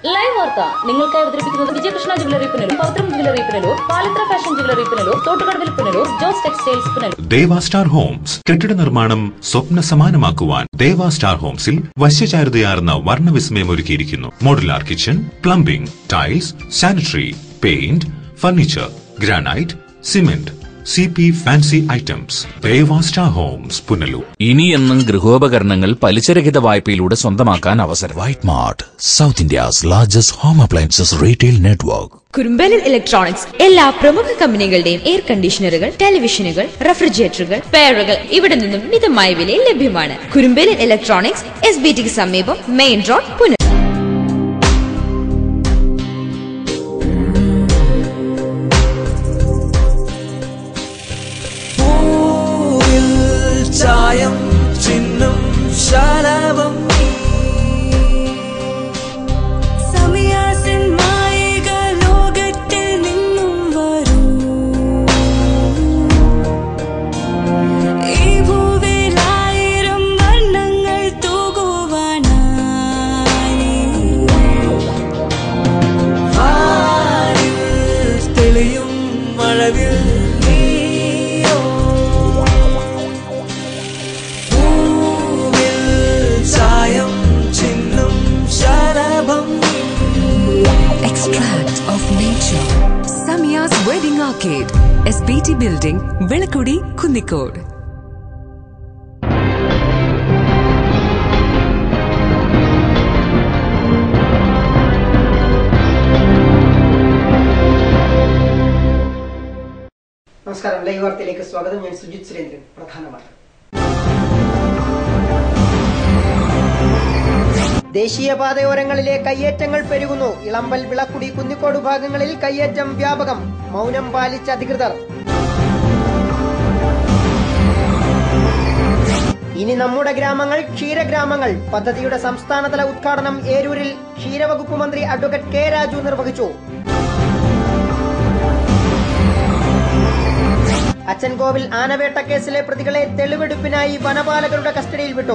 Live വാർത്ത നിങ്ങൾക്കായി അവതരിപ്പിക്കുന്നത് Vijayakrishna jewellery Punalur Pavithram jewellery Punalur Palithra fashion jewellery Punalur തോട്ടുകടവിൽ Punalur Jose textiles Punalur Deva star homes കെട്ടിട നിർമ്മാണം സ്വപ്ന സമാനമാക്കുവാൻ ദേവ സ്റ്റാർ ഹോംസിൽ വശ്യചാരുതയാർന്ന വർണ്ണവിസ്മയം ഒരുക്കിയിരിക്കുന്നു modular kitchen plumbing tiles sanitary paint furniture granite cement C P fancy items Deva star homes Punalur ഇനിയെന്നും ഗൃഹോപകരണങ്ങൾ പലിശരഹിത വായ്പയിലൂടെ സ്വന്തമാക്കാൻ അവസരം White Mart, South India's largest home appliances retail network. കുറുമ്പലിൽ ഇലക്ട്രോണിക്സ് എല്ലാ പ്രമുഖ കമ്പനികളുടെയും എയർ കണ്ടീഷണറുകൾ ടെലിവിഷനുകൾ റെഫ്രിജറേറ്ററുകൾ ഫെയറുകൾ ഇവിടെ നിന്നും മിതമായ വിലയിൽ ലഭ്യമാണ് കുറുമ്പലിൽ ഇലക്ട്രോണിക്സ് എസ് ബി ടിക്ക് സമീപം മെയിൻ റോഡ് പുനർ പൂവിൽ ചായം ചിഹ്നം ശലഭം സമയാസൻ മായിക ലോകത്തിൽ നിന്നും വരൂ ഈ ഭൂവിലായിരം വർണ്ണങ്ങൾ തൂകുവാനായി ആരിൽ തെളിയും മഴവിൽ നീയോ പൂവിൽ ചായം ചിഹ്നം ശലഭം Extract of nature. Samia's Wedding Arcade. SBT Building, Velakudi, Kundikod. നമസ്കാരം ലൈവ് വാർത്തയിലേക്ക് സ്വാഗതം ഞാൻ സുജിത് സുരേന്ദ്രൻ പ്രധാന വാർത്ത ദേശീയപാതയോരങ്ങളിലെ കയ്യേറ്റങ്ങൾ പെരുകുന്നു ഇളമ്പൽ വിളക്കുടി കുന്നിക്കോട് ഭാഗങ്ങളിൽ കയ്യേറ്റം വ്യാപകം മൗനം പാലിച്ച അധികൃതർ ഇനി നമ്മുടെ ഗ്രാമങ്ങൾ ക്ഷീരഗ്രാമങ്ങൾ പദ്ധതിയുടെ സംസ്ഥാനതല ഉദ്ഘാടനം ഏരൂരിൽ ക്ഷീരവകുപ്പ് മന്ത്രി അഡ്വക്കേറ്റ് കെ രാജു നിർവഹിച്ചു അച്ചൻകോവിൽ ആനവേട്ട കേസിലെ പ്രതികളെ തെളിവെടുപ്പിനായി വനപാലകരുടെ കസ്റ്റഡിയിൽ വിട്ടു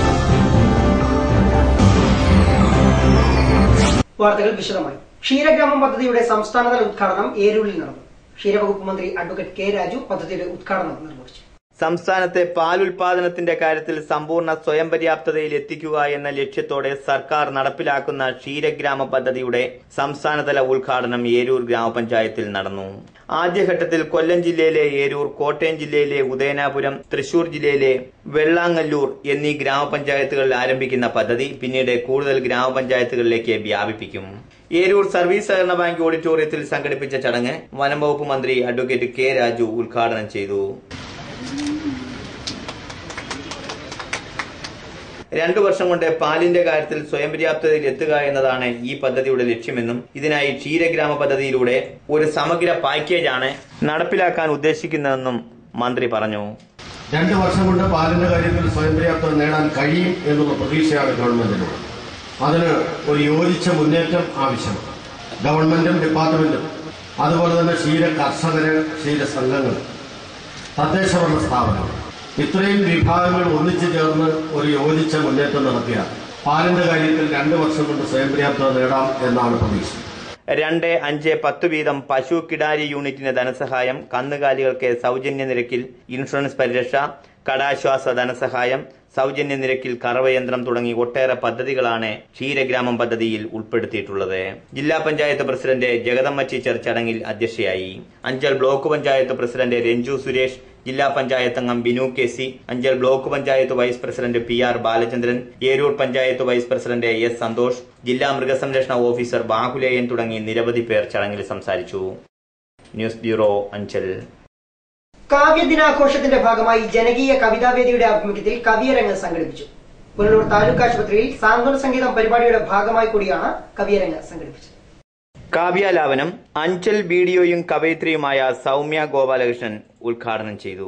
വാർത്തകൾ വിശദമായി ക്ഷീരഗ്രാമം പദ്ധതിയുടെ സംസ്ഥാനതല ഉദ്ഘാടനം ഏരൂരിൽ നടന്നു ക്ഷീരവകുപ്പ് മന്ത്രി അഡ്വക്കേറ്റ് കെ രാജു പദ്ധതിയുടെ ഉദ്ഘാടനം നിർവഹിച്ചു സംസ്ഥാനത്തെ പാലുൽപാദനത്തിന്റെ കാര്യത്തിൽ സമ്പൂർണ്ണ സ്വയം പര്യാപ്തതയിൽ എത്തിക്കുക എന്ന ലക്ഷ്യത്തോടെ സർക്കാർ നടപ്പിലാക്കുന്ന ക്ഷീരഗ്രാമ പദ്ധതിയുടെ സംസ്ഥാനതല ഉദ്ഘാടനം ഏരൂർ ഗ്രാമപഞ്ചായത്തിൽ നടന്നു ആദ്യഘട്ടത്തിൽ കൊല്ലം ജില്ലയിലെ ഏരൂർ കോട്ടയം ജില്ലയിലെ ഉദയനാപുരം തൃശൂർ ജില്ലയിലെ വെള്ളാങ്ങല്ലൂർ എന്നീ ഗ്രാമപഞ്ചായത്തുകളിൽ ആരംഭിക്കുന്ന പദ്ധതി പിന്നീട് കൂടുതൽ ഗ്രാമപഞ്ചായത്തുകളിലേക്ക് വ്യാപിപ്പിക്കും ഏരൂർ സർവീസ് സഹകരണ ബാങ്ക് ഓഡിറ്റോറിയത്തിൽ സംഘടിപ്പിച്ച ചടങ്ങ് വനം വകുപ്പ് മന്ത്രി അഡ്വക്കേറ്റ് കെ രാജു ഉദ്ഘാടനം ചെയ്തു രണ്ടു വർഷം കൊണ്ട് പാലിന്റെ കാര്യത്തിൽ സ്വയം പര്യാപ്തതയിൽ എത്തുക എന്നതാണ് ഈ പദ്ധതിയുടെ ലക്ഷ്യമെന്നും ഇതിനായി ക്ഷീരഗ്രാമ പദ്ധതിയിലൂടെ ഒരു സമഗ്ര പാക്കേജാണ് നടപ്പിലാക്കാൻ ഉദ്ദേശിക്കുന്നതെന്നും മന്ത്രി പറഞ്ഞു രണ്ട് വർഷം കൊണ്ട് പാലിന്റെ കാര്യത്തിൽ സ്വയം പര്യാപ്തത നേടാൻ കഴിയും എന്നുള്ള പ്രതീക്ഷയാണ് ഗവൺമെന്റിനുള്ളത് അതിന് ഒരു യോജിച്ച മുന്നേറ്റം ആവശ്യമാണ് ഗവൺമെന്റും ഡിപ്പാർട്ട്മെന്റും അതുപോലെ തന്നെ ക്ഷീര കർഷകര് ക്ഷീര സംഘങ്ങൾ തദ്ദേശഭരണ സ്ഥാപനങ്ങൾ ഇത്രയും വിഭാഗങ്ങൾ ഒന്നിച്ചു ചേർന്ന് ഒരു യോജിച്ച മുന്നേറ്റം നടത്തിയ പാലിന്റെ കാര്യത്തിൽ രണ്ട് വർഷം കൊണ്ട് സ്വയം പര്യാപ്തത നേടാം എന്നാണ് പ്രതീക്ഷ രണ്ട് അഞ്ച് പത്ത് വീതം പശു കിടാരി യൂണിറ്റിന് ധനസഹായം കന്നുകാലികൾക്ക് സൗജന്യ നിരക്കിൽ ഇൻഷുറൻസ് പരിരക്ഷ കടാശ്വാസ ധനസഹായം സൗജന്യ നിരക്കിൽ കറവയന്ത്രം തുടങ്ങി ഒട്ടേറെ പദ്ധതികളാണ് ക്ഷീരഗ്രാമം പദ്ധതിയിൽ ഉൾപ്പെടുത്തിയിട്ടുള്ളത് ജില്ലാ പഞ്ചായത്ത് പ്രസിഡന്റ് ജഗദമ്മ ടീച്ചർ ചടങ്ങിൽ അധ്യക്ഷയായി അഞ്ചൽ ബ്ലോക്ക് പഞ്ചായത്ത് പ്രസിഡന്റ് രഞ്ജു സുരേഷ് ജില്ലാ പഞ്ചായത്ത് അംഗം Binu K C Anchal block panchayat vice president P R Balachandran Eroor panchayat vice president S Santhosh ജില്ലാ മൃഗസംരക്ഷണ ഓഫീസർ ബാഹുലേയൻ തുടങ്ങി നിരവധി പേർ ചടങ്ങിൽ സംസാരിച്ചു ന്യൂസ് ബ്യൂറോ അഞ്ചൽ കാവ്യദിനാഘോഷത്തിന്റെ ഭാഗമായി ജനകീയ കവിതാവേദിയുടെ ആഭിമുഖ്യത്തിൽ കവിയരങ്ങ് സംഘടിപ്പിച്ചു പുനലൂർ താലൂക്ക് ആശുപത്രിയിൽ സാന്ത്വന സംഗീതം പരിപാടിയുടെ ഭാഗമായി കൂടിയാണ് കവിയരങ്ങ് സംഘടിപ്പിച്ചത് കാവ്യാലാപനം അഞ്ചൽ വീഡിയോയും കവയിത്രിയുമായ സൗമ്യ ഗോപാലകൃഷ്ണൻ ഉദ്ഘാടനം ചെയ്തു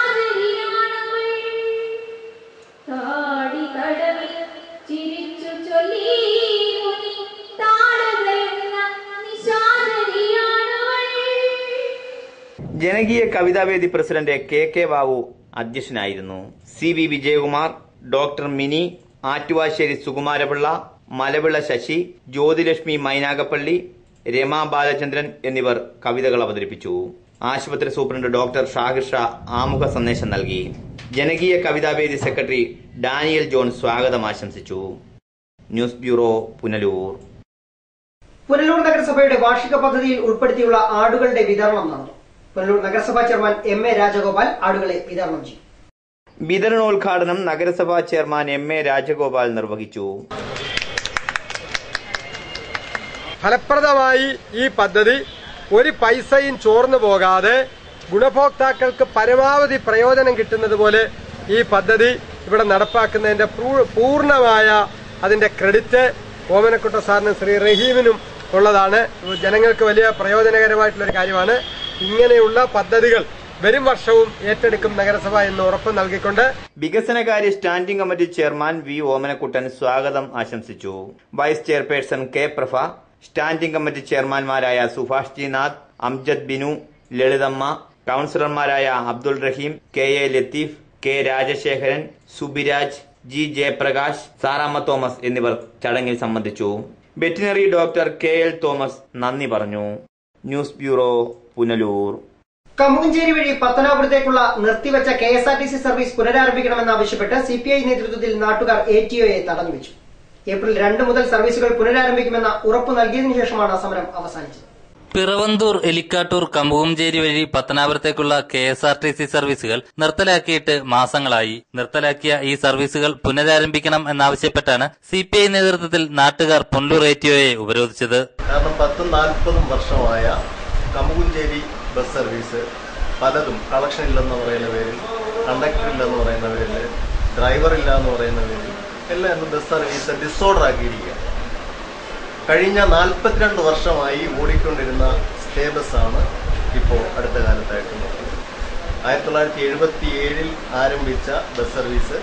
ചിരിച്ചു ചൊല്ലി മുനി താളുകയെന്ന നിശാചരിയാണവൾ ജനകീയ കവിതാവേദി പ്രസിഡന്റ് കെ കെ ബാബു അധ്യക്ഷനായിരുന്നു C V Vijayakumar doctor Mini Attuvassery Sukumarapillai Malavila Sasi Jyothilakshmi Mynagappally Rama Balachandran എന്നിവർ കവിതകൾ അവതരിപ്പിച്ചു ആശുപത്രി സൂപ്രണ്ട് ഡോക്ടർ ഷാഹിർ ഷാ ആമുഖ സന്ദേശം നൽകി ജനകീയ കവിതാവേദി സെക്രട്ടറി ഡാനിയൽ ജോൺ സ്വാഗതം ആശംസിച്ചു ന്യൂസ് ബ്യൂറോ പുനലൂർ പുനലൂർ നഗരസഭയുടെ വാർഷിക പദ്ധതിയിൽ ഉൾപ്പെടുത്തിയുള്ള ആടുകളുടെ വിതരണം നടന്നു പുനലൂർ നഗരസഭാ ചെയർമാൻ എം എ രാജഗോപാൽ ആടുകളെ വിതരണം ചെയ്തു വിതരണോദ്ഘാടനം നഗരസഭാ ചെയർമാൻ എം എ രാജഗോപാൽ നിർവഹിച്ചു ഫലപ്രദമായി ഈ പദ്ധതി ഒരു പൈസയും ചോർന്നു പോകാതെ ഗുണഭോക്താക്കൾക്ക് പരമാവധി പ്രയോജനം കിട്ടുന്നത് പോലെ ഈ പദ്ധതി ഇവിടെ നടപ്പാക്കുന്നതിന്റെ പൂർ- പൂർണ്ണമായ അതിന്റെ ക്രെഡിറ്റ് ഓമനക്കുട്ട സാറിനും ശ്രീ റഹീമിനും ഉള്ളതാണ് ജനങ്ങൾക്ക് വലിയ പ്രയോജനകരമായിട്ടുള്ള ഒരു കാര്യമാണ് ഇങ്ങനെയുള്ള പദ്ധതികൾ വരും വർഷവും ഏറ്റെടുക്കും നഗരസഭ എന്ന് ഉറപ്പ് നൽകിക്കൊണ്ട് വികസനകാര്യ standing committee chairman V Omanakuttan സ്വാഗതം ആശംസിച്ചു vice chairperson K Prabha standing committee ചെയർമാൻമാരായ സുഭാഷ് ജി നാഥ് അംജദ് ബിനു ലളിതമ്മ കൌൺസിലർമാരായ Abdul Rahim K A Latheef K Rajasekharan Subiraj G Jayaprakash Saramma Thomas എന്നിവർ ചടങ്ങിൽ സംബന്ധിച്ചു veterinary doctor K L Thomas നന്ദി പറഞ്ഞു ന്യൂസ് ബ്യൂറോ പുനലൂർ കമുകഞ്ചേരി വഴി പത്തനാപുരത്തേക്കുള്ള നിർത്തിവച്ച K S R T C service പുനരാരംഭിക്കണമെന്നാവശ്യപ്പെട്ട് സി പി ഐ നേതൃത്വത്തിൽ നാട്ടുകാർ എ ടി ഒയെ തടഞ്ഞുവെച്ചു ഏപ്രിൽ രണ്ട് മുതൽ സർവീസുകൾ പുനരാരംഭിക്കുമെന്ന ഉറപ്പ് നൽകിയതിനു ശേഷമാണ് സമരം അവസാനിച്ചത് പിറവന്തൂർ എലിക്കാട്ടൂർ കമ്പുകഞ്ചേരി വഴി പത്തനാപുരത്തേക്കുള്ള K S R T C സർവീസുകൾ നിർത്തലാക്കിയിട്ട് മാസങ്ങളായി നിർത്തലാക്കിയ ഈ സർവീസുകൾ പുനരാരംഭിക്കണം എന്നാവശ്യപ്പെട്ടാണ് സി പി ഐ നേതൃത്വത്തിൽ നാട്ടുകാർ പുനലൂർ ഏറ്റിയോയെ ഉപരോധിച്ചത് കാരണം പത്തും നാൽപ്പതും വർഷമായ കമുകുഞ്ചേരി ബസ് സർവീസ് പലതും കളക്ഷൻ ഇല്ലെന്ന് പറയുന്ന പേരിൽ കണ്ടക്ടർ ഇല്ലെന്ന് പറയുന്ന പേരിൽ ഡ്രൈവർ ഇല്ല എന്ന് പറയുന്ന പേരിൽ എല്ലാം ഇന്ന് ബസ് സർവീസ് ഡിസോർഡർ ആക്കിയിരിക്കുക കഴിഞ്ഞ നാൽപ്പത്തിരണ്ട് വർഷമായി ഓടിക്കൊണ്ടിരുന്ന സ്റ്റേ ബസ്സാണ് ഇപ്പോൾ അടുത്ത കാലത്തായിട്ട് നോക്കുന്നത് ആയിരത്തി തൊള്ളായിരത്തി എഴുപത്തി ഏഴിൽ ആരംഭിച്ച ബസ് സർവീസ്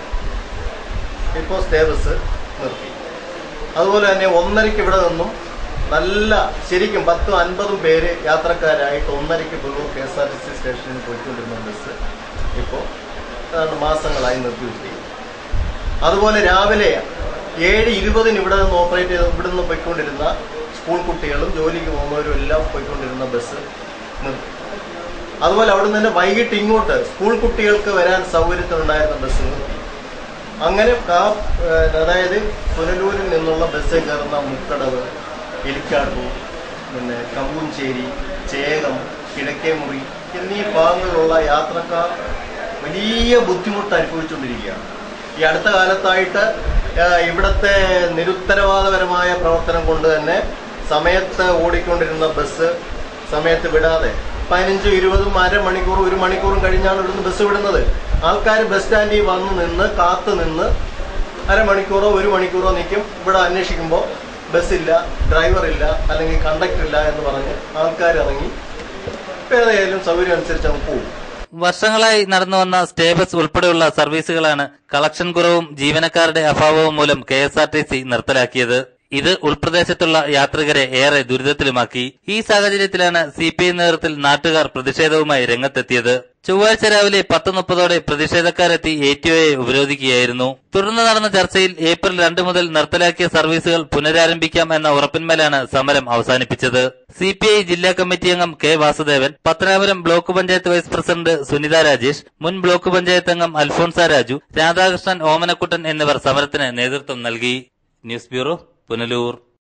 ഇപ്പോൾ സ്റ്റേ ബസ് നിർത്തി അതുപോലെ തന്നെ ഒന്നരയ്ക്ക് ഇവിടെ നിന്നും നല്ല ശരിക്കും പത്തും അൻപതും പേര് യാത്രക്കാരായിട്ട് ഒന്നരയ്ക്ക് Pullur K S R T C സ്റ്റേഷനിൽ പോയിക്കൊണ്ടിരുന്ന ബസ് ഇപ്പോൾ ഏതാണ്ട് മാസങ്ങളായി നിർത്തിവെച്ചിരിക്കുന്നു അതുപോലെ രാവിലെ ഏഴ് ഇരുപതിന് ഇവിടെ നിന്ന് ഓപ്പറേറ്റ് ചെയ്ത് ഇവിടെ നിന്ന് പോയിക്കൊണ്ടിരുന്ന സ്കൂൾ കുട്ടികളും ജോലിക്ക് പോകുന്നവരും എല്ലാം പോയിക്കൊണ്ടിരുന്ന ബസ് നിർത്തി അതുപോലെ അവിടെ നിന്ന് തന്നെ വൈകിട്ട് ഇങ്ങോട്ട് സ്കൂൾ കുട്ടികൾക്ക് വരാൻ സൗകര്യത്തിനുണ്ടായിരുന്ന ബസ് നിർത്തി അങ്ങനെ കാ ഏഹ് അതായത് പുനലൂരിൽ നിന്നുള്ള ബസ് കയറുന്ന മുക്കടവ് എലിക്കാട്ടൂർ പിന്നെ കമ്പൂഞ്ചേരി ചേകം കിഴക്കേമുറി എന്നീ ഭാഗങ്ങളിലുള്ള യാത്രക്കാർ വലിയ ബുദ്ധിമുട്ട് അനുഭവിച്ചുകൊണ്ടിരിക്കുകയാണ് ഈ അടുത്ത കാലത്തായിട്ട് ഏഹ് ഇവിടുത്തെ നിരുത്തരവാദപരമായ പ്രവർത്തനം കൊണ്ട് തന്നെ സമയത്ത് ഓടിക്കൊണ്ടിരുന്ന ബസ് സമയത്ത് വിടാതെ പതിനഞ്ചും ഇരുപതും അര മണിക്കൂറും ഒരു മണിക്കൂറും കഴിഞ്ഞാണ് ഇവിടുന്ന് ബസ് വിടുന്നത് ആൾക്കാർ ബസ് സ്റ്റാൻഡിൽ വന്ന് നിന്ന് കാത്തു നിന്ന് അരമണിക്കൂറോ ഒരു മണിക്കൂറോ നിൽക്കും ഇവിടെ അന്വേഷിക്കുമ്പോൾ ബസ്സില്ല ഡ്രൈവറില്ല അല്ലെങ്കിൽ കണ്ടക്ടർ ഇല്ല എന്ന് പറഞ്ഞ് ആൾക്കാർ ഇറങ്ങി ഏതായാലും സൗകര്യം അനുസരിച്ച് അങ്ങ് പോകും വർഷങ്ങളായി നടന്നു വന്ന സ്റ്റേ ബസ് ഉൾപ്പെടെയുള്ള സർവീസുകളാണ് കളക്ഷൻ കുറവും ജീവനക്കാരുടെ അഭാവവും മൂലം K S R T C നിർത്തലാക്കിയത് ഇത് ഉൾപ്രദേശത്തുള്ള യാത്രികരെ ഏറെ ദുരിതത്തിലുമാക്കി ഈ സാഹചര്യത്തിലാണ് സി പി ഐ നേതൃത്വത്തിൽ നാട്ടുകാർ പ്രതിഷേധവുമായി രംഗത്തെത്തിയത് ചൊവ്വാഴ്ച രാവിലെ പത്ത് മുപ്പതോടെ പ്രതിഷേധക്കാരെത്തി എ ടി ഒയെ ഉപരോധിക്കുകയായിരുന്നു തുടർന്ന് നടന്ന ചർച്ചയിൽ ഏപ്രിൽ രണ്ട് മുതൽ നിർത്തലാക്കിയ സർവീസുകൾ പുനരാരംഭിക്കാം എന്ന ഉറപ്പിന്മേലാണ് സമരം അവസാനിപ്പിച്ചത് സി പി ഐ ജില്ലാ കമ്മിറ്റി അംഗം K Vasudevan Pathanapuram block panchayat vice president Sunitha Rajesh മുൻ ബ്ലോക്ക് പഞ്ചായത്ത് അംഗം അൽഫോൺസ രാജു രാധാകൃഷ്ണൻ ഓമനക്കുട്ടൻ എന്നിവർ സമരത്തിന് നേതൃത്വം നൽകി ന്യൂസ് ബ്യൂറോ പുനലൂർ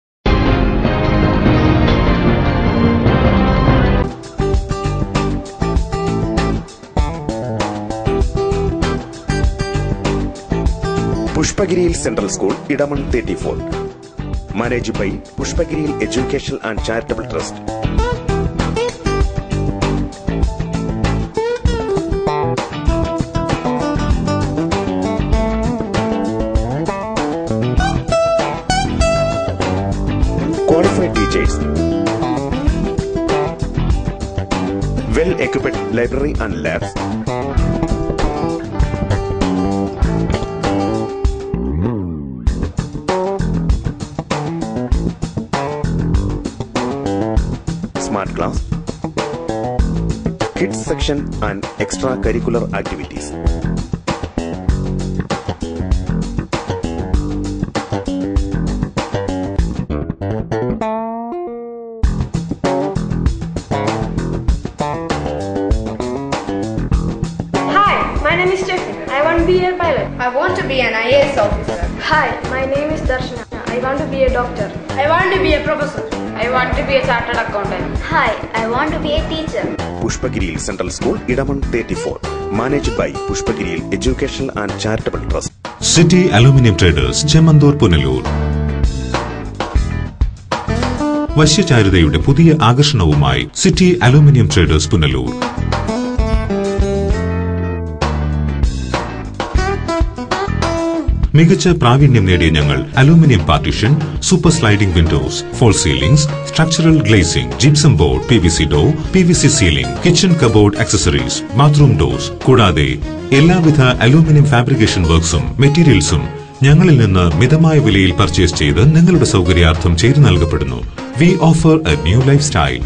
പുഷ്പഗിരിയിൽ central school Edamon thirty four manage by പുഷ്പഗിരിയിൽ education and charitable trust qualified teachers, well equipped library and labs, class, kids section and extracurricular activities. Hi, my name is Stephen. I want to be a pilot. I want to be an IAS officer. Hi, my name is Darshana. I want to be a doctor. I want to be a professor. I want to be a chartered accountant. Hi, I want to be a teacher. Pushpagiril Central School, Idaman 34. Managed by Pushpagiril Educational and Charitable Trust. City aluminium traders Chemmanthoor Punalur വശ്യചാരുതയുടെ പുതിയ ആകർഷണവുമായി city aluminium traders Punalur മികച്ച പ്രാവീണ്യം നേടിയ ഞങ്ങൾ aluminium partition super sliding windows false ceilings structural glazing gypsum board P V C door P V C ceiling kitchen cupboard accessories bathroom doors കൂടാതെ എല്ലാവിധ aluminium fabrication വർക്ക്സും മെറ്റീരിയൽസും ഞങ്ങളിൽ നിന്ന് മിതമായ വിലയിൽ പർച്ചേസ് ചെയ്ത് നിങ്ങളുടെ സൗകര്യാർത്ഥം ചെയ്തു നൽകപ്പെടുന്നു we offer a new lifestyle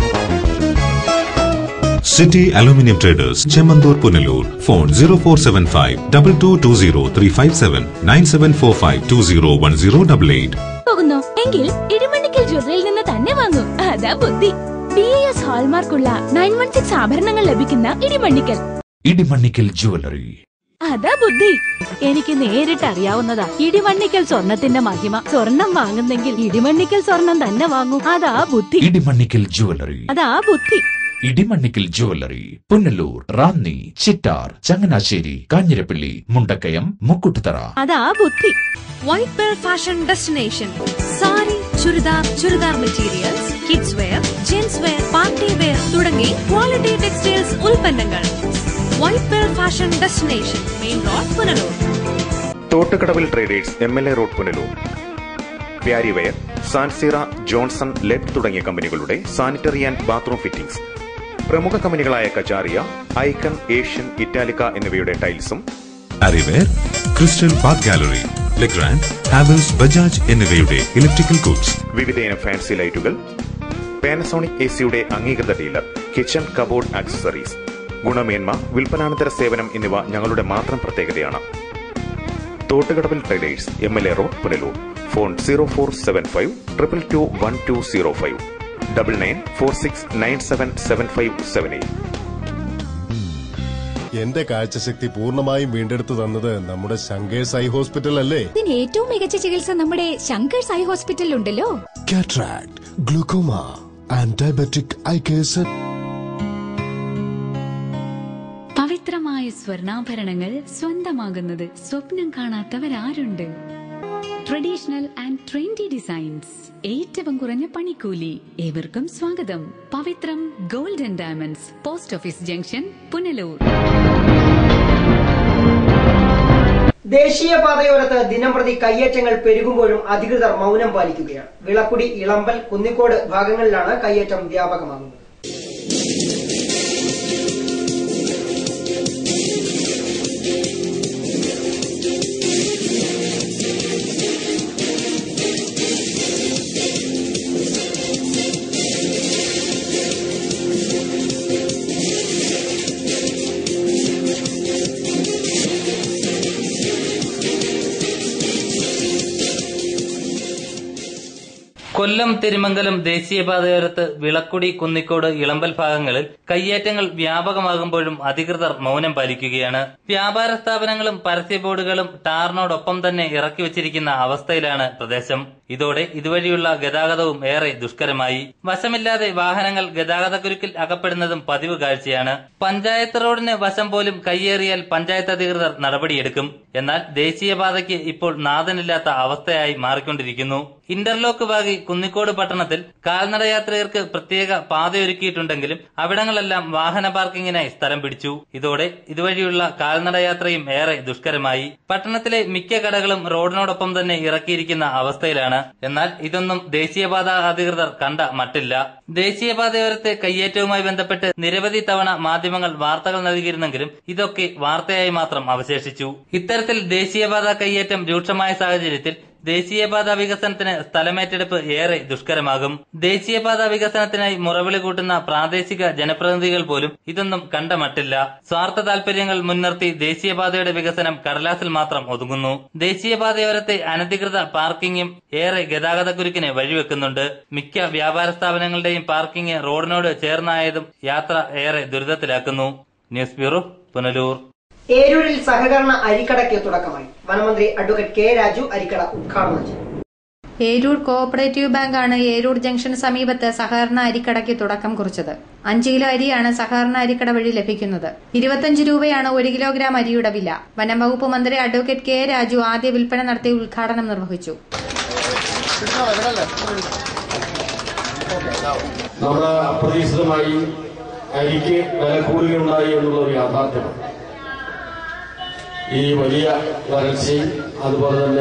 city aluminium traders Chemmanthoor Punalur phone zero four seven five double two two zero three five seven nine seven four five two zero one zero double eight പോകുന്നു എങ്കിൽ ഇടിമണ്ണിക്കൽ ജ്വല്ലറിയിൽ നിന്ന് തന്നെ വാങ്ങൂ അതാ ബുദ്ധി B S ഹാൾമാർക്കുള്ള nine one six ആഭരണങ്ങൾ ലഭിക്കുന്ന ഇടിമണ്ണിക്കൽ ഇടിമണ്ണിക്കൽ ജുവലറി അതാ ബുദ്ധി എനിക്ക് നേരിട്ട് അറിയാവുന്നതാ ഇടിമണ്ണിക്കൽ സ്വർണത്തിന്റെ മഹിമ സ്വർണം വാങ്ങുന്നെങ്കിൽ ഇടിമണ്ണിക്കൽ സ്വർണം തന്നെ വാങ്ങൂ അതാ ബുദ്ധി ഇടിമണ്ണിക്കൽ ജുവലറി അതാ ബുദ്ധി ഇടിമണ്ണിക്കൽ ജുവലറി പുനലൂർ റാന്നി ചിറ്റാർ ചങ്ങനാശ്ശേരി കാഞ്ഞിരപ്പള്ളി മുണ്ടക്കയം മുക്കുട്ടുതറ അതാ ബുദ്ധി white pearl fashion destination sari churidar churidar materials kids wear gents wear party wear തുടങ്ങി ക്വാളിറ്റി ടെക്സ്റ്റൈൽസ് ഉൽപ്പന്നങ്ങൾ white pearl fashion destination main road Punalur തോട്ടുകടവിൽ traders M L A road Punalur Parryware സാൻസീറ ജോൺസൺ ലെഡ് തുടങ്ങിയ കമ്പനികളുടെ സാനിറ്ററി ആൻഡ് ബാത്റൂം ഫിറ്റിംഗ്സ് പ്രമുഖ കമ്പനികളായ കജാറിയ ഐക്കൺ ഏഷ്യൻ ഇറ്റാലിക്ക എന്നിവയുടെ ടൈൽസും അരിവെയർ crystal bath gallery Legrand Havells Bajaj എന്നിവയുടെ ഇലക്ട്രിക്കൽ ഗുഡ്സ് വിവിധയിനം ഫാൻസി ലൈറ്റുകൾ പാനസോണിക് എ സിയുടെ അംഗീകൃത ഡീലർ കിച്ചൺ കബോർഡ് ആക്സസറീസ് ഗുണമേന്മ വിൽപ്പനാനന്തര സേവനം എന്നിവ ഞങ്ങളുടെ മാത്രം പ്രത്യേകതയാണ് തോട്ടുകടവിൽ traders M L A road Punalur phone zero four seven five triple two one two zero five double nine four six nine seven seven five seven eight എന്റെ കാഴ്ചശക്തി പൂർണ്ണമായും വീണ്ടെടുത്തു തന്നത് നമ്മുടെ ശങ്കേഴ്സ് ഐ ഹോസ്പിറ്റൽ അല്ലേ ഇതിന് ഏറ്റവും മികച്ച ചികിത്സ നമ്മുടെ ശങ്കേഴ്സ് ഐ ഹോസ്പിറ്റലിൽ ഉണ്ടല്ലോ cataract glaucoma and diabetic eye case പവിത്രമായ സ്വർണ്ണാഭരണങ്ങൾ സ്വന്തമാകുന്നത് സ്വപ്നം കാണാത്തവരാരുണ്ട് ട്രഡീഷണൽ ആൻഡ് ട്രെൻഡി ഡിസൈൻസ് ഏറ്റവും കുറഞ്ഞ പണിക്കൂലി ഏവർക്കും സ്വാഗതം Pavithram gold and diamonds post office junction Punalur ദേശീയപാതയോരത്ത് ദിനംപ്രതി കയ്യേറ്റങ്ങൾ പെരുകുമ്പോഴും അധികൃതർ മൗനം പാലിക്കുകയാണ് വിളക്കുടി ഇളമ്പൽ കുന്നിക്കോട് ഭാഗങ്ങളിലാണ് കയ്യേറ്റം വ്യാപകമാകുന്നത് കൊല്ലം തിരുമംഗലം ദേശീയപാതയോരത്ത് വിളക്കുടി കുന്നിക്കോട് ഇളമ്പൽ ഭാഗങ്ങളിൽ കയ്യേറ്റങ്ങൾ വ്യാപകമാകുമ്പോഴും അധികൃതർ മൗനം പാലിക്കുകയാണ് വ്യാപാര സ്ഥാപനങ്ങളും പരസ്യ ബോർഡുകളും ടാറിനോടൊപ്പം തന്നെ ഇറക്കി വച്ചിരിക്കുന്ന അവസ്ഥയിലാണ് പ്രദേശം ഇതോടെ ഇതുവഴിയുള്ള ഗതാഗതവും ഏറെ ദുഷ്കരമായി വശമില്ലാതെ വാഹനങ്ങൾ ഗതാഗതക്കുരുക്കിൽ അകപ്പെടുന്നതും പതിവ് കാഴ്ചയാണ് പഞ്ചായത്ത് റോഡിന് വശം പോലും കയ്യേറിയാൽ പഞ്ചായത്ത് അധികൃതർ നടപടിയെടുക്കും എന്നാൽ ദേശീയപാതയ്ക്ക് ഇപ്പോൾ നാഥനില്ലാത്ത അവസ്ഥയായി മാറിക്കൊണ്ടിരിക്കുന്നു ഇന്റർലോക്ക് ഭാഗി കുന്നിക്കോട് പട്ടണത്തിൽ കാൽനടയാത്രികർക്ക് പ്രത്യേക പാതയൊരുക്കിയിട്ടുണ്ടെങ്കിലും അവിടങ്ങളെല്ലാം വാഹന പാർക്കിങ്ങിനായി സ്ഥലം പിടിച്ചു ഇതോടെ ഇതുവഴിയുള്ള കാൽനടയാത്രയും ഏറെ ദുഷ്കരമായി പട്ടണത്തിലെ മിക്ക കടകളും റോഡിനോടൊപ്പം തന്നെ ഇറക്കിയിരിക്കുന്ന അവസ്ഥയിലാണ് എന്നാൽ ഇതൊന്നും ദേശീയപാത അധികൃതർ കണ്ട മട്ടില്ല ദേശീയപാതയോരത്തെ കയ്യേറ്റവുമായി ബന്ധപ്പെട്ട് നിരവധി തവണ മാധ്യമങ്ങൾ വാർത്തകൾ നൽകിയിരുന്നെങ്കിലും ഇതൊക്കെ വാർത്തയായി മാത്രം അവശേഷിച്ചു ഇത്തരത്തിൽ ദേശീയപാത കയ്യേറ്റം രൂക്ഷമായ സാഹചര്യത്തിൽ ദേശീയപാത വികസനത്തിന് സ്ഥലമേറ്റെടുപ്പ് ഏറെ ദുഷ്കരമാകും ദേശീയപാത വികസനത്തിനായി മുറവിളി കൂട്ടുന്ന പ്രാദേശിക ജനപ്രതിനിധികൾ പോലും ഇതൊന്നും കണ്ട മട്ടില്ല സ്വാർത്ഥ താൽപര്യങ്ങൾ മുൻനിർത്തി ദേശീയപാതയുടെ വികസനം കടലാസിൽ മാത്രം ഒതുങ്ങുന്നു ദേശീയപാതയോരത്തെ അനധികൃത പാർക്കിംഗും ഏറെ ഗതാഗതക്കുരുക്കിന് വഴിവെക്കുന്നുണ്ട് മിക്ക വ്യാപാര സ്ഥാപനങ്ങളുടെയും പാർക്കിംഗ് റോഡിനോട് ചേർന്നായതും യാത്ര ഏറെ ദുരിതത്തിലാക്കുന്നു ന്യൂസ് ബ്യൂറോ പുനലൂർ ഏരൂരിൽ സഹകരണ അരിക്കടയ്ക്ക് തുടക്കമായി വനമന്ത്രി അഡ്വക്കേറ്റ് കെ രാജു അരിക്കട ഉദ്ഘാടനം ചെയ്തു ഏരൂർ കോഓപ്പറേറ്റീവ് ബാങ്കാണ് ഏരൂർ ജംഗ്ഷന് സമീപത്ത് സഹകരണ അരിക്കടയ്ക്ക് തുടക്കം കുറിച്ചത് അഞ്ച് കിലോ അരിയാണ് സഹകരണ അരിക്കട വഴി ലഭിക്കുന്നത് ഇരുപത്തഞ്ച് രൂപയാണ് ഒരു കിലോഗ്രാം അരിയുടെ വില വനം വകുപ്പ് മന്ത്രി അഡ്വക്കേറ്റ് കെ രാജു ആദ്യ വിൽപ്പന നടത്തി ഉദ്ഘാടനം നിർവഹിച്ചു നമ്മുടെ അപ്രതീക്ഷിതമായി അരിക്ക് വില കൂടുകയുണ്ടായി എന്നുള്ള ഒരു യാഥാർത്ഥ്യമാണ് ഈ വലിയ വരൾച്ചയും അതുപോലെ തന്നെ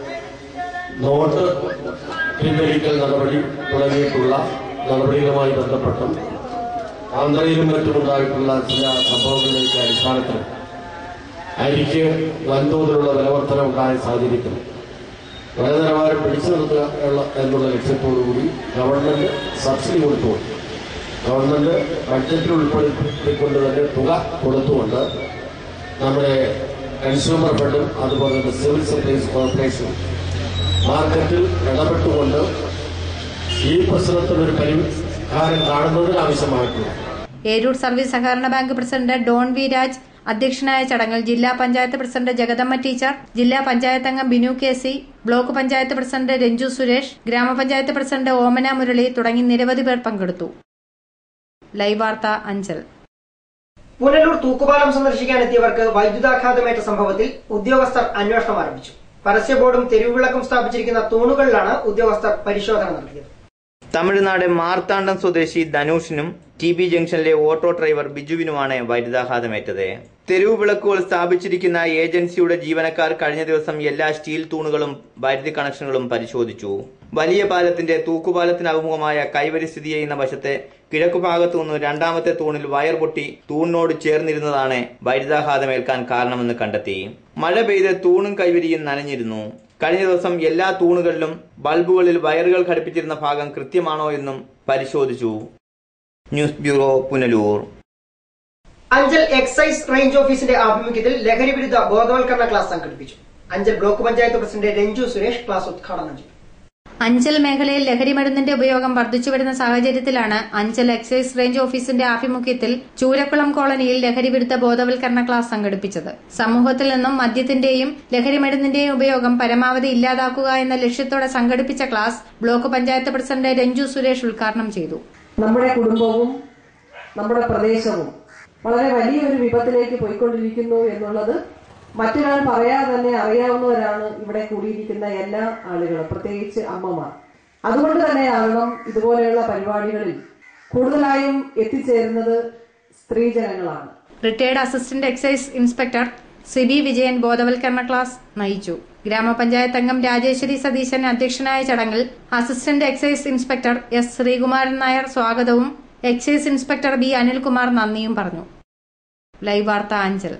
നോട്ട് പിൻവലിക്കൽ നടപടി തുടങ്ങിയിട്ടുള്ള നടപടികളുമായി ബന്ധപ്പെട്ടും ആന്ധ്രയിലും മറ്റുമുണ്ടായിട്ടുള്ള ചില സംഭവങ്ങളുടെയൊക്കെ അടിസ്ഥാനത്തിൽ അരിക്ക് വൻതോതിലുള്ള വിലവർധന ഉണ്ടായ സാഹചര്യത്തിൽ വില നിലവാരം പിടിച്ചു നിർത്തുക ഉള്ള- എന്നുള്ള ലക്ഷ്യത്തോടുകൂടി ഗവൺമെന്റ് സബ്സിഡി കൊടുത്തുകൊണ്ട് ഗവൺമെന്റ് ബഡ്ജറ്റിൽ ഉൾപ്പെടുത്തിക്കൊണ്ട് തന്നെ തുക കൊടുത്തുകൊണ്ട് നമ്മുടെ കൺസ്യൂമർ ഫണ്ടും അതുപോലെ തന്നെ സിവിൽ സപ്ലൈസ് കോർപ്പറേഷനും മാർക്കറ്റിൽ ഇടപെട്ടുകൊണ്ട് ഈ പ്രശ്നത്തിനൊരു പരിഹാരം കാണുന്നതിന് ആവശ്യമായിട്ടുള്ള ഏരൂർ സർവീസ് സഹകരണ bank president Don V Raj അധ്യക്ഷനായ ചടങ്ങിൽ ജില്ലാ പഞ്ചായത്ത് പ്രസിഡന്റ് ജഗദമ്മ ടീച്ചർ ജില്ലാ പഞ്ചായത്ത് അംഗം Binu K C block panchayat president Renju Suresh ഗ്രാമപഞ്ചായത്ത് പ്രസിഡന്റ് ഓമന മുരളി തുടങ്ങി നിരവധി പേർ പങ്കെടുത്തു ലൈവ് വാർത്ത അഞ്ചൽ പുനലൂർ തൂക്കുപാലം സന്ദർശിക്കാനെത്തിയവർക്ക് വൈദ്യുതാഘാതമേറ്റ സംഭവത്തിൽ ഉദ്യോഗസ്ഥർ അന്വേഷണം ആരംഭിച്ചു പരസ്യ ബോർഡും തെരുവുവിളക്കും സ്ഥാപിച്ചിരിക്കുന്ന തൂണുകളിലാണ് ഉദ്യോഗസ്ഥർ പരിശോധന നടത്തിയത് തമിഴ്നാട് മാർത്താണ്ഡം സ്വദേശി ധനുഷിനും ടി ബി ജംഗ്ഷനിലെ ഓട്ടോ ഡ്രൈവർ ബിജുവിനുമാണ് വൈദ്യുതാഘാതമേറ്റത് തെരുവ് വിളക്കുകൾ സ്ഥാപിച്ചിരിക്കുന്ന ഏജൻസിയുടെ ജീവനക്കാർ കഴിഞ്ഞ ദിവസം എല്ലാ സ്റ്റീൽ തൂണുകളും വൈദ്യുതി കണക്ഷനുകളും പരിശോധിച്ചു വലിയ പാലത്തിന്റെ തൂക്കുപാലത്തിന് അഭിമുഖമായ കൈവരി സ്ഥിതി ചെയ്യുന്ന വശത്തെ കിഴക്കുഭാഗത്തു നിന്ന് രണ്ടാമത്തെ തൂണിൽ വയർ പൊട്ടി തൂണിനോട് ചേർന്നിരുന്നതാണ് വൈദ്യുതാഘാതമേൽക്കാൻ കാരണമെന്ന് കണ്ടെത്തി മഴ പെയ്ത് തൂണും കൈവരിയും നനഞ്ഞിരുന്നു കഴിഞ്ഞ ദിവസം എല്ലാ തൂണുകളിലും ബൾബുകളിൽ വയറുകൾ ഘടിപ്പിച്ചിരുന്ന ഭാഗം കൃത്യമാണോ എന്നും പരിശോധിച്ചു news bureau Punalur Anchal excise range ഓഫീസിന്റെ ആഭിമുഖ്യത്തിൽ ലഹരി വിരുദ്ധ ബോധവൽക്കരണ ക്ലാസ് സംഘടിപ്പിച്ചു Anchal block panchayat president Renju Suresh class ഉദ്ഘാടനം ചെയ്തു അഞ്ചൽ മേഖലയിൽ ലഹരി മരുന്നിന്റെ ഉപയോഗം വർദ്ധിച്ചുവരുന്ന സാഹചര്യത്തിലാണ് അഞ്ചൽ എക്സൈസ് റേഞ്ച് ഓഫീസിന്റെ ആഭിമുഖ്യത്തിൽ ചൂരക്കുളം കോളനിയിൽ ലഹരി വിരുദ്ധ ബോധവൽക്കരണ ക്ലാസ് സംഘടിപ്പിച്ചത് സമൂഹത്തിൽ നിന്നും മദ്യത്തിന്റെയും ലഹരി മരുന്നിന്റെയും ഉപയോഗം പരമാവധി ഇല്ലാതാക്കുക എന്ന ലക്ഷ്യത്തോടെ സംഘടിപ്പിച്ച class block panchayat president Renju Suresh ഉദ്ഘാടനം ചെയ്തു നമ്മുടെ കുടുംബവും നമ്മുടെ പ്രദേശവും വളരെ വലിയൊരു വിപത്തിലേക്ക് പോയിക്കൊണ്ടിരിക്കുന്നു എന്നുള്ളത് മറ്റൊരാൾ പറയാതെ തന്നെ അറിയാവുന്നവരാണ് ഇവിടെ കൂടിയിരിക്കുന്ന എല്ലാ ആളുകളും പ്രത്യേകിച്ച് അമ്മമാർ അതുകൊണ്ട് തന്നെയാകണം ഇതുപോലെയുള്ള പരിപാടികളിൽ കൂടുതലായും എത്തിച്ചേരുന്നത് സ്ത്രീജനങ്ങളാണ് retired assistant excise inspector Sibi Vijayan ബോധവൽക്കരണ ക്ലാസ് നയിച്ചു ഗ്രാമപഞ്ചായത്ത് അംഗം രാജേശ്വരി സതീശൻ അധ്യക്ഷനായ ചടങ്ങിൽ assistant excise inspector S Sreekumaran Nair സ്വാഗതവും എക്സൈസ് ഇൻസ്പെക്ടർ ബി അനിൽകുമാർ നന്ദിയും പറഞ്ഞു live Vartha Anchal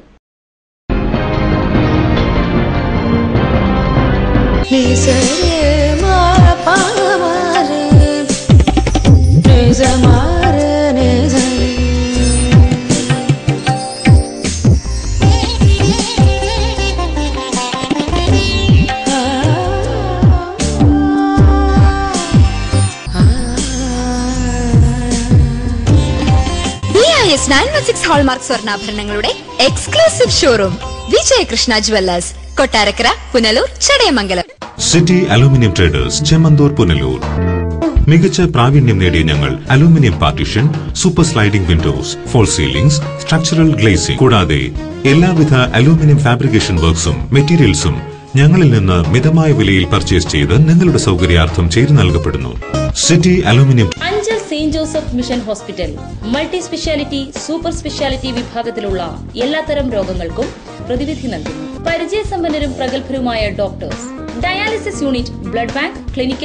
B I S nine one six hallmark സ്വർണ്ണാഭരണങ്ങളുടെ exclusive showroom Vijayakrishna jewellers Kottarakkara Punalur Chadayamangalam city aluminium traders Chemmanthoor Punalur മികച്ച പ്രാവീണ്യം നേടിയ ഞങ്ങൾ aluminium partition super sliding windows false ceilings structural glazing കൂടാതെ എല്ലാവിധ അലൂമിനിയം ഫാബ്രിക്കേഷൻ വർക്ക്സും മെറ്റീരിയൽസും ഞങ്ങളിൽ നിന്ന് മിതമായ വിലയിൽ പർച്ചേസ് ചെയ്ത് നിങ്ങളുടെ സൗകര്യാർത്ഥം ചെയ്തു നൽകപ്പെടുന്നു city aluminium Anchal saint Joseph mission hospital multi speciality super speciality വിഭാഗത്തിലുള്ള എല്ലാത്തരം രോഗങ്ങൾക്കും പ്രതിവിധി നൽകുന്നു പരിചയസമ്പന്നരും പ്രഗത്ഭരുമായ doctors dialysis unit blood bank clinical lab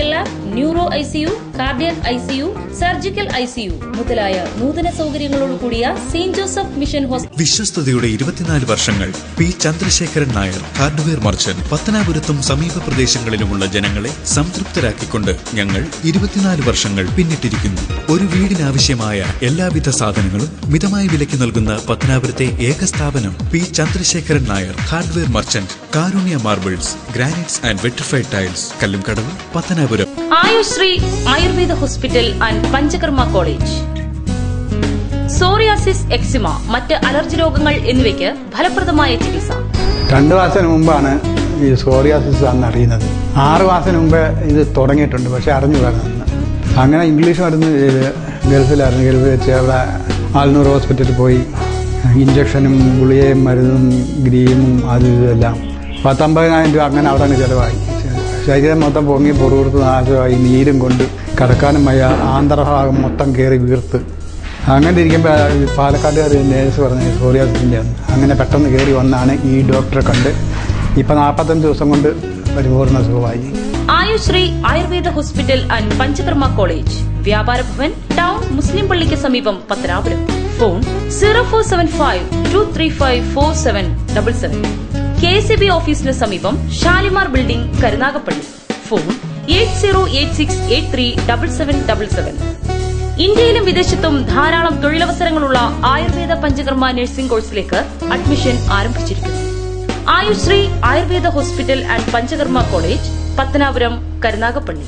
neuro ICU cardiac ICU surgical ICU മുതലായ നൂതന സൗകര്യങ്ങളോട് കൂടിയ സെയിന്റ് ജോസഫ് മിഷൻ ഹോസ്പിറ്റൽ വിശ്വസ്തയുടെ ഇരുപത്തിനാല് വർഷങ്ങൾ P Chandrasekharan Nair hardware merchant പത്തനാപുരത്തും സമീപ പ്രദേശങ്ങളിലുമുള്ള ജനങ്ങളെ സംതൃപ്തരാക്കിക്കൊണ്ട് ഞങ്ങൾ ഇരുപത്തിനാല് വർഷങ്ങൾ പിന്നിട്ടിരിക്കുന്നു ഒരു വീടിനാവശ്യമായ എല്ലാവിധ സാധനങ്ങളും മിതമായ വിലയ്ക്ക് നൽകുന്ന പത്തനാപുരത്തെ ഏക സ്ഥാപനം P Chandrasekharan Nair hardware merchant Karunya marbles granites and vitrified tiles Kallumkadavu Pathanapuram Ayushree ayurveda hospital and panchakarma college psoriasis eczema മറ്റ് അലർജി രോഗങ്ങൾ എന്നിവയ്ക്ക് ഫലപ്രദമായ ചികിത്സ രണ്ടു മാസത്തിന് മുമ്പാണ് ഈ സോറിയാസിസ് ആണെന്ന് അറിയുന്നത് ആറ് മാസത്തിന് മുമ്പ് ഇത് തുടങ്ങിയിട്ടുണ്ട് പക്ഷെ അറിഞ്ഞു വരുന്നത് അങ്ങനെ ഇംഗ്ലീഷ് മരുന്ന് ചെയ്ത് ഗൾഫിലായിരുന്നു ഗൾഫിൽ വെച്ച് അവിടെ ആൽനൂർ ഹോസ്പിറ്റലിൽ പോയി ഇഞ്ചക്ഷനും ഗുളികയും മരുന്നും ഗ്രീമും അതും ഇതെല്ലാം പത്തൊമ്പതിനായിരം രൂപ അങ്ങനെ അവിടെ അങ്ങ് ചിലവായി ശരീരം മൊത്തം പൊങ്ങി പുറകുറുത്ത് നാശമായി നീരും കൊണ്ട് കിടക്കാനും വയ്യ ആന്തരഭാഗം മൊത്തം കയറി വീർത്ത് അങ്ങനെ ഇരിക്കുമ്പോൾ പാലക്കാട്ടുകാർ നേഴ്സ് പറഞ്ഞ് സോറിയാസിൻ്റെ അങ്ങനെ പെട്ടെന്ന് കയറി വന്നാണ് ഈ ഡോക്ടറെ കണ്ട് ഇപ്പം നാൽപ്പത്തഞ്ച് ദിവസം കൊണ്ട് പരിപൂർണ സുഖമായി Ayushree ayurveda hospital and panchakarma college Vyapara Bhavan town Muslim പള്ളിക്ക് സമീപം Pathanapuram phone zero four seven five two three five four seven double seven K S B ഓഫീസിന് സമീപം Shalimar building Karunagappally phone eight zero eight six eight three double seven double seven ഇന്ത്യയിലും വിദേശത്തും ധാരാളം തൊഴിലവസരങ്ങളുള്ള ayurveda panchakarma nursing കോഴ്സിലേക്ക് admission ആരംഭിച്ചിരിക്കുന്നു Ayushree ayurveda hospital and panchakarma college Pathanapuram Karunagappally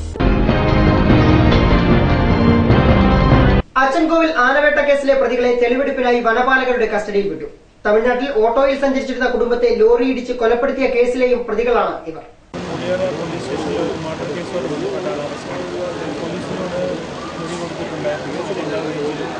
Achankovil ആനവേട്ട കേസിലെ പ്രതികളെ തെളിവെടുപ്പിനായി വനപാലകരുടെ കസ്റ്റഡിയിൽ വിട്ടു തമിഴ്നാട്ടിൽ ഓട്ടോയിൽ സഞ്ചരിച്ചിരുന്ന കുടുംബത്തെ ലോറി ഇടിച്ച് കൊലപ്പെടുത്തിയ കേസിലെയും പ്രതികളാണ് ഇവർ മുടിയാറ് പോലീസ് സ്റ്റേഷനിൽ ഒരു മർഡർ കേസുമായി ബന്ധപ്പെട്ടാണ് അറസ്റ്റ് ചെയ്തത് പോലീസിനോട് മൊഴി കൊടുത്തിട്ടുണ്ടായിരുന്നു എല്ലാ രീതിയിലും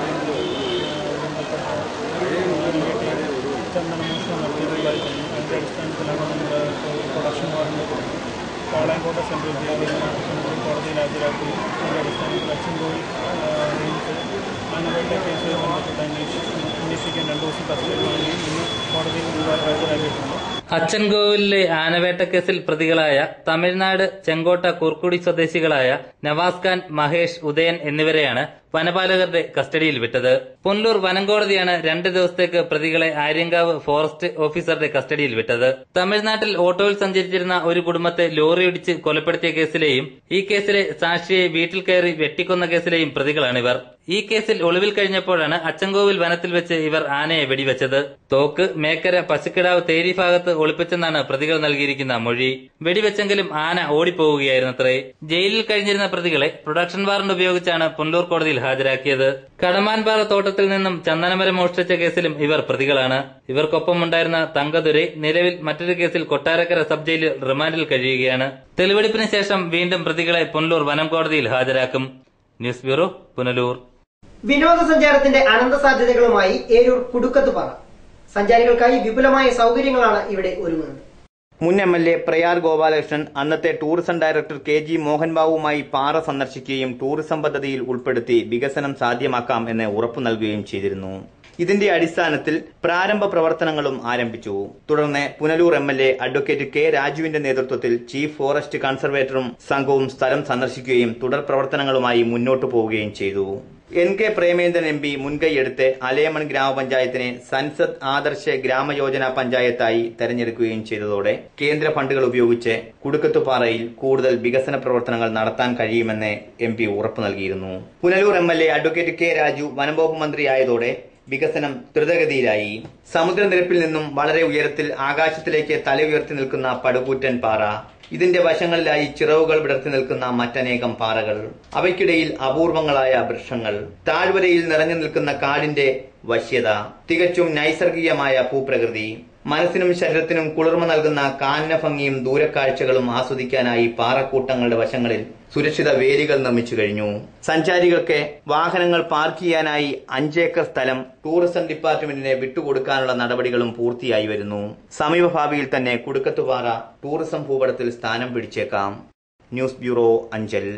ചന്ദനമോഷണം നടത്തിയിട്ടുള്ളതായിട്ടും അതിൻ്റെ അടിസ്ഥാനത്തിലാണ് നമ്മൾ പ്രൊഡക്ഷൻ വാറണ്ട് പാളയംകോട്ട സെൻട്രൽ ജയിലിൽ സെൻട്രൽ കോടതിയിൽ ഹാജരാക്കി അതിൻ്റെ അടിസ്ഥാനത്തിൽ അച്ചൻകോവിൽ റേഞ്ച് ആനവേട്ട കേസുമായി ബന്ധപ്പെട്ട് അന്വേഷിച്ച് അന്വേഷിക്കാൻ രണ്ട് ദിവസം കസ്റ്റഡിയിൽ വാങ്ങി ഇന്ന് കോടതിയിൽ മുമ്പായി ഹാജരാക്കിയിട്ടുണ്ട് അച്ചൻകോവിലിലെ ആനവേട്ട കേസിൽ പ്രതികളായ തമിഴ്നാട് ചെങ്കോട്ട കുർക്കുടി സ്വദേശികളായ നവാസ് ഖാൻ മഹേഷ് ഉദയൻ എന്നിവരെയാണ് വനപാലകരുടെ കസ്റ്റഡിയിൽ വിട്ടത് പുനലൂർ വനം കോടതിയാണ് രണ്ട് ദിവസത്തേക്ക് പ്രതികളെ ആര്യങ്കാവ് ഫോറസ്റ്റ് ഓഫീസറുടെ കസ്റ്റഡിയിൽ വിട്ടത് തമിഴ്നാട്ടിൽ ഓട്ടോയിൽ സഞ്ചരിച്ചിരുന്ന ഒരു കുടുംബത്തെ ലോറി ഇടിച്ച് കൊലപ്പെടുത്തിയ കേസിലെയും ഈ കേസിലെ സാക്ഷിയെ വീട്ടിൽ കയറി വെട്ടിക്കൊന്ന കേസിലെയും പ്രതികളാണിവർ ഈ കേസിൽ ഒളിവിൽ കഴിഞ്ഞപ്പോഴാണ് അച്ചൻകോവിൽ വനത്തിൽ വെച്ച് ഇവർ ആനയെ വെടിവെച്ചത് തോക്ക് മേക്കര പശുക്കിടാവ് തേരി ഭാഗത്ത് ഒളിപ്പിച്ചെന്നാണ് പ്രതികൾ നൽകിയിരിക്കുന്ന മൊഴി വെടിവെച്ചെങ്കിലും ആന ഓടിപ്പോവുകയായിരുന്നത്രേ ജയിലിൽ കഴിഞ്ഞിരുന്ന പ്രതികളെ പ്രൊഡക്ഷൻ വാറന്റ് ഉപയോഗിച്ചാണ് പുനലൂർ കോടതിയിൽ ഹാജരാക്കിയത് കടമാൻപാറ തോട്ടത്തിൽ നിന്നും ചന്ദനമരം മോഷ്ടിച്ച കേസിലും ഇവർ പ്രതികളാണ് ഇവർക്കൊപ്പം ഉണ്ടായിരുന്ന തങ്കതുരെ നിലവിൽ മറ്റൊരു കേസിൽ കൊട്ടാരക്കര സബ് ജയിലിൽ റിമാൻഡിൽ കഴിയുകയാണ് തെളിവെടുപ്പിന് ശേഷം വീണ്ടും പ്രതികളെ പുനലൂർ വനം കോടതിയിൽ ഹാജരാക്കും ന്യൂസ് ബ്യൂറോ പുനലൂർ വിനോദസഞ്ചാരത്തിന്റെ അനന്ത സാധ്യതകളുമായി ഏരൂർ കുടുക്കത്തുപാറ സഞ്ചാരികൾക്കായി വിപുലമായ സൗകര്യങ്ങളാണ് ഇവിടെ ഒരുങ്ങുന്നത് മുൻ M L A Prayar Gopalakrishnan അന്നത്തെ ടൂറിസം ഡയറക്ടർ കെ ജി മോഹൻബാബുവുമായി പാറ സന്ദർശിക്കുകയും ടൂറിസം പദ്ധതിയിൽ ഉൾപ്പെടുത്തി വികസനം സാധ്യമാക്കാം എന്ന് ഉറപ്പു നൽകുകയും ചെയ്തിരുന്നു ഇതിന്റെ അടിസ്ഥാനത്തിൽ പ്രാരംഭ പ്രവർത്തനങ്ങളും ആരംഭിച്ചു തുടർന്ന് Punalur M L A advocate K രാജുവിന്റെ നേതൃത്വത്തിൽ ചീഫ് ഫോറസ്റ്റ് കൺസർവേറ്ററും സംഘവും സ്ഥലം സന്ദർശിക്കുകയും തുടർ പ്രവർത്തനങ്ങളുമായി മുന്നോട്ടു പോവുകയും ചെയ്തു N K Premendran M P മുൻകൈയെടുത്ത് അലയമൺ ഗ്രാമപഞ്ചായത്തിനെ സൻസദ് ആദർശ ഗ്രാമയോജന പഞ്ചായത്തായി തെരഞ്ഞെടുക്കുകയും ചെയ്തതോടെ കേന്ദ്ര ഫണ്ടുകൾ ഉപയോഗിച്ച് കുടുക്കത്തുപാറയിൽ കൂടുതൽ വികസന പ്രവർത്തനങ്ങൾ നടത്താൻ കഴിയുമെന്ന് എം പി ഉറപ്പു നൽകിയിരുന്നു Punalur M L A advocate K Raju വനംവകുപ്പ് മന്ത്രിയായതോടെ വികസനം ദ്രുതഗതിയിലായി സമുദ്രനിരപ്പിൽ നിന്നും വളരെ ഉയരത്തിൽ ആകാശത്തിലേക്ക് തല ഉയർത്തി നിൽക്കുന്ന പടുകൂറ്റൻ പാറ ഇതിന്റെ വശങ്ങളിലായി ചിറവുകൾ വിടർത്തി നിൽക്കുന്ന മറ്റനേകം പാറകൾ അവയ്ക്കിടയിൽ അപൂർവങ്ങളായ വൃക്ഷങ്ങൾ താഴ്വരയിൽ നിറഞ്ഞു നിൽക്കുന്ന കാടിന്റെ വശ്യത തികച്ചും നൈസർഗികമായ ഭൂപ്രകൃതി മനസ്സിനും ശരീരത്തിനും കുളിർമ നൽകുന്ന കാനന ഭംഗിയും ദൂരക്കാഴ്ചകളും ആസ്വദിക്കാനായി പാറക്കൂട്ടങ്ങളുടെ വശങ്ങളിൽ സുരക്ഷിത വേലികൾ നിർമ്മിച്ചു കഴിഞ്ഞു സഞ്ചാരികൾക്ക് വാഹനങ്ങൾ പാർക്ക് ചെയ്യാനായി അഞ്ചേക്കർ സ്ഥലം ടൂറിസം ഡിപ്പാർട്ട്മെന്റിനെ വിട്ടുകൊടുക്കാനുള്ള നടപടികളും പൂർത്തിയായി വരുന്നു സമീപഭാവിയിൽ തന്നെ കുടുക്കത്തുപാറ ടൂറിസം ഭൂപടത്തിൽ സ്ഥാനം പിടിച്ചേക്കാം news bureau Anchal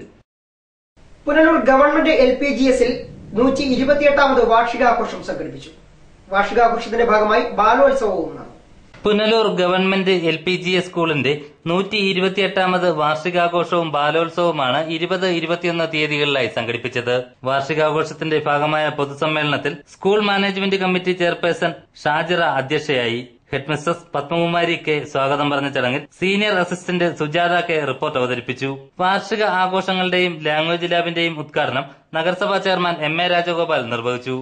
Punalur government L P G എസിൽ നൂറ്റി ഇരുപത്തിയെട്ടാമത് വാർഷികാഘോഷം സംഘടിപ്പിച്ചു വാർഷികാഘോഷത്തിന്റെ ഭാഗമായി ബാലോത്സവവും നടന്നു Punalur government L P G S സ്കൂളിന്റെ നൂറ്റി ഇരുപത്തിയെട്ടാമത് വാർഷികാഘോഷവും ബാലോത്സവവുമാണ് ഇരുപത് ഇരുപത്തിയൊന്ന് തീയതികളിലായി സംഘടിപ്പിച്ചത് വാർഷികാഘോഷത്തിന്റെ ഭാഗമായ പൊതുസമ്മേളനത്തിൽ school management committee chairperson Shajira അധ്യക്ഷയായി ഹെഡ്മിസ്ട്രസ് പത്മകുമാരി കെ സ്വാഗതം പറഞ്ഞ ചടങ്ങിൽ senior assistant Sujatha K report അവതരിപ്പിച്ചു വാർഷിക ആഘോഷങ്ങളുടെയും ലാംഗ്വേജ് ലാബിന്റെയും ഉദ്ഘാടനം നഗരസഭാ ചെയർമാൻ എം എ രാജഗോപാൽ നിർവഹിച്ചു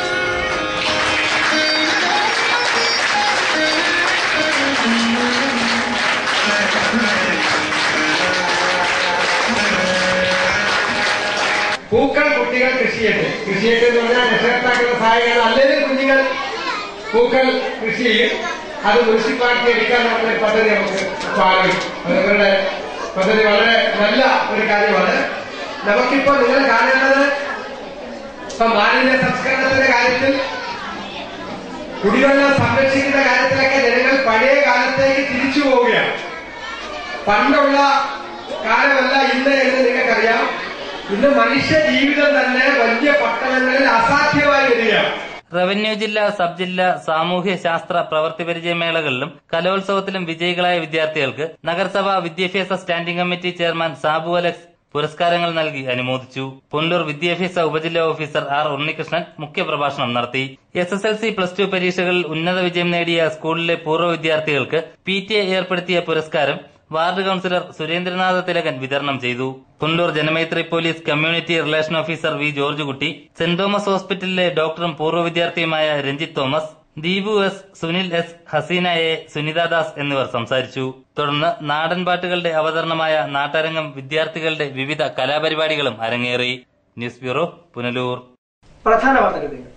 പൂക്കൾ കുട്ടികൾ കൃഷിയുണ്ട് കൃഷിയുണ്ട് എന്ന് പറഞ്ഞാൽ രക്ഷകർത്താക്കളുടെ സഹായികൾ അല്ലെങ്കിൽ കുഞ്ഞുങ്ങൾ പൂക്കൾ കൃഷി ചെയ്യും അത് മുനിസിപ്പാലിറ്റി എടുക്കാൻ നമ്മുടെ പദ്ധതി നമുക്ക് ഇപ്പൊ ആലോചിക്കും അത് ഇവരുടെ പദ്ധതി വളരെ നല്ല ഒരു കാര്യമാണ് നമുക്കിപ്പോൾ നിങ്ങൾ കാണേണ്ടത് ഇപ്പൊ മാലിന്യ സംസ്കരണത്തിന്റെ കാര്യത്തിൽ കുടിവെള്ളം സംരക്ഷിക്കുന്ന കാര്യത്തിലൊക്കെ ജനങ്ങൾ പഴയ കാലത്തേക്ക് തിരിച്ചു പോവുകയാണ് പണ്ടുള്ള കാലമല്ല ഇന്ന് എന്ന് നിങ്ങൾക്കറിയാം ഇന്ന് മനുഷ്യ ജീവിതം തന്നെ വലിയ പട്ടണങ്ങളിൽ അസാധ്യമായി വരികയാണ് റവന്യൂ ജില്ല സബ് ജില്ല സാമൂഹ്യ ശാസ്ത്ര പ്രവൃത്തി പരിചയമേളകളിലും കലോത്സവത്തിലും വിജയികളായ വിദ്യാർത്ഥികൾക്ക് നഗരസഭ വിദ്യാഭ്യാസ standing committee chairman Sabu Alex പുരസ്കാരങ്ങൾ നൽകി അനുമോദിച്ചു പുനലൂർ വിദ്യാഭ്യാസ ഉപജില്ലാ ഓഫീസർ ആർ ഉണ്ണികൃഷ്ണൻ മുഖ്യപ്രഭാഷണം നടത്തി S S L C plus two പരീക്ഷകളിൽ ഉന്നത വിജയം നേടിയ സ്കൂളിലെ പൂർവ്വ വിദ്യാർത്ഥികൾക്ക് പി ടി എ ഏർപ്പെടുത്തിയ പുരസ്കാരം വാർഡ് കൌൺസിലർ സുരേന്ദ്രനാഥ തിലകൻ വിതരണം ചെയ്തു Punalur Janamaithri police community relation officer V George Kutty saint Thomas ഹോസ്പിറ്റലിലെ ഡോക്ടറും പൂർവ്വ വിദ്യാർത്ഥിയുമായ Ranjith Thomas Deepu S Sunil S Haseena A Sunitha Das എന്നിവർ സംസാരിച്ചു തുടർന്ന് നാടൻ പാട്ടുകളുടെ അവതരണമായ നാട്ടരങ്ങം വിദ്യാർത്ഥികളുടെ വിവിധ കലാപരിപാടികളും അരങ്ങേറി ന്യൂസ് ബ്യൂറോ പുനലൂർ പ്രധാന വാർത്തകൾ വീണ്ടും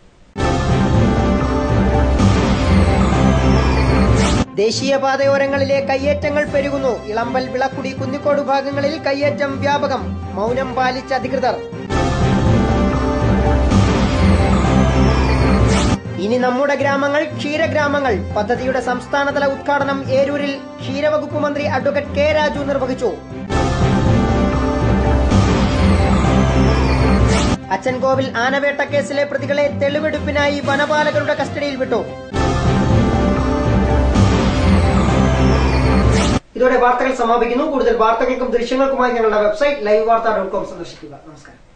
ദേശീയപാതയോരങ്ങളിലെ കയ്യേറ്റങ്ങൾ പെരുകുന്നു ഇളമ്പൽ വിളക്കുടി കുന്നിക്കോട് ഭാഗങ്ങളിൽ കയ്യേറ്റം വ്യാപകം മൗനം പാലിച്ച അധികൃതർ ഇനി നമ്മുടെ ഗ്രാമങ്ങൾ ക്ഷീരഗ്രാമങ്ങൾ പദ്ധതിയുടെ സംസ്ഥാനതല ഉദ്ഘാടനം ഏരൂരിൽ ക്ഷീരവകുപ്പ് മന്ത്രി അഡ്വക്കേറ്റ് കെ രാജു നിർവഹിച്ചു അച്ചൻകോവിൽ ആനവേട്ട കേസിലെ പ്രതികളെ തെളിവെടുപ്പിനായി വനപാലകരുടെ കസ്റ്റഡിയിൽ വിട്ടു ഇതോടെ വാർത്തകൾ സമാപിക്കുന്നു കൂടുതൽ വാർത്തകൾക്കും ദൃശ്യങ്ങൾക്കുമായി ഞങ്ങളുടെ website live Vartha dot com സന്ദർശിക്കുക നമസ്കാരം